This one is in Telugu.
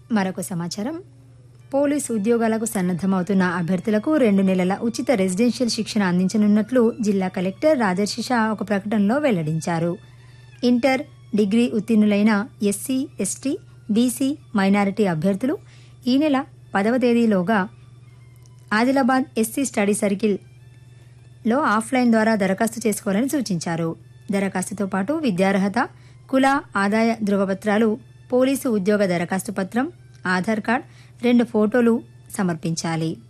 మరొక సమాచారం పోలీసు ఉద్యోగాలకు సన్నద్దమవుతున్న అభ్యర్థులకు రెండు నెలల ఉచిత రెసిడెన్షియల్ శిక్షణ అందించనున్నట్లు జిల్లా కలెక్టర్ రాజర్షి షా ఒక ప్రకటనలో వెల్లడించారు ఇంటర్ డిగ్రీ ఉత్తీర్ణులైన ఎస్సీ ఎస్టీ బీసీ మైనారిటీ అభ్యర్థులు ఈ నెల పదవ తేదీలోగా ఆదిలాబాద్ ఎస్సీ స్టడీ సర్కిల్ లో ఆఫ్లైన్ ద్వారా దరఖాస్తు చేసుకోవాలని సూచించారు దరఖాస్తుతో పాటు విద్యార్హత కుల ఆదాయ ధృవపత్రాలు పోలీసు ఉద్యోగ దరఖాస్తు పత్రం ఆధార్ కార్డ్ రెండు ఫోటోలు సమర్పించాలి